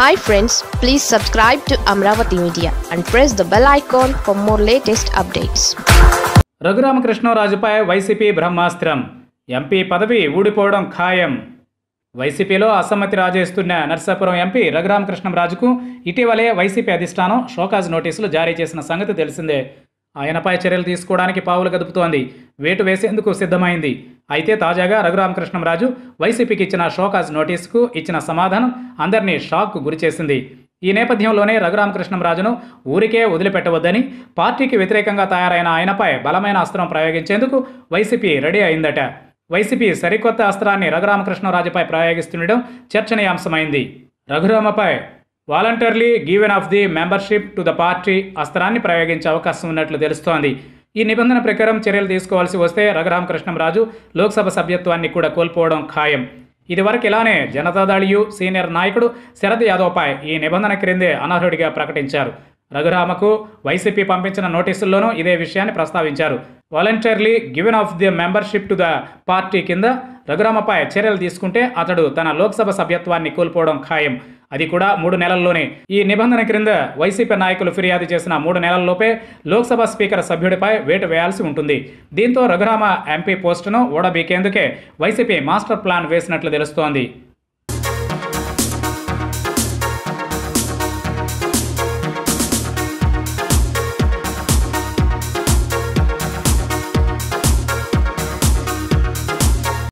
hi friends please subscribe to Amaravati media and press the bell icon for more latest updates రఘురామకృష్ణరాజుపై వైసీపీ బ్రహ్మాస్త్రం MP పదవి ఊడిపోవడం ఖాయం వైసీపీలో అసమ్మతి రాజేస్తున్న నర్సాపురం ఎంపీ రఘురామకృష్ణంరాజుకు ఇటీవలే వైసీపీ అధిష్టానం షోకాజ్ నోటీసులు జారీ చేసిన సంగతి తెలిసిందే ఆయనపై చర్యలు తీసుకోవడానికి పావులు కదుపుతోంది వేటు వేసేందుకు సిద్ధమైంది అయితే తాజాగా రఘురామకృష్ణంరాజు వైసీపీకి ఇచ్చిన షోకాజ్ నోటీసుకు ఇచ్చిన సమాధానం అందరినీ షాక్కు గురిచేసింది ఈ నేపథ్యంలోనే రఘురామకృష్ణంరాజును ఊరికే వదిలిపెట్టవద్దని పార్టీకి వ్యతిరేకంగా తయారైన ఆయనపై బలమైన అస్త్రం ప్రయోగించేందుకు వైసీపీ రెడీ అయిందట వైసీపీ సరికొత్త అస్త్రాన్ని రఘురామకృష్ణరాజుపై ప్రయోగిస్తుండడం చర్చనీయాంశమైంది రఘురామపై voluntarily given off the membership to the party అస్త్రాన్ని ప్రయోగించే అవకాశం ఉన్నట్లు తెలుస్తోంది ఈ నిబంధన ప్రకారం చర్యలు తీసుకోవాల్సి వస్తే రఘురామకృష్ణంరాజు లోక్సభ సభ్యత్వాన్ని కూడా కోల్పోవడం ఖాయం ఇదివరకు ఇలానే జనతాదళియు సీనియర్ నాయకుడు శరద్ యాదవ్పై ఈ నిబంధన క్రిందే అనర్హుడిగా ప్రకటించారు రఘురామకు వైసీపీ పంపించిన నోటీసుల్లోనూ ఇదే విషయాన్ని ప్రస్తావించారు voluntarily given off the membership to the party కింద రఘురామపై చర్యలు తీసుకుంటే అతడు తన లోక్సభ సభ్యత్వాన్ని కోల్పోవడం ఖాయం అది కూడా మూడు నెలల్లోనే ఈ నిబంధన క్రింద వైసీపీ నాయకులు ఫిర్యాదు చేసిన మూడు నెలల్లోపే లోక్సభ స్పీకర్ సభ్యుడిపై వేటు వేయాల్సి ఉంటుంది దీంతో రఘురామ ఎంపీ పోస్టును ఓడబీకేందుకే వైసీపీ మాస్టర్ ప్లాన్ వేసినట్లు తెలుస్తోంది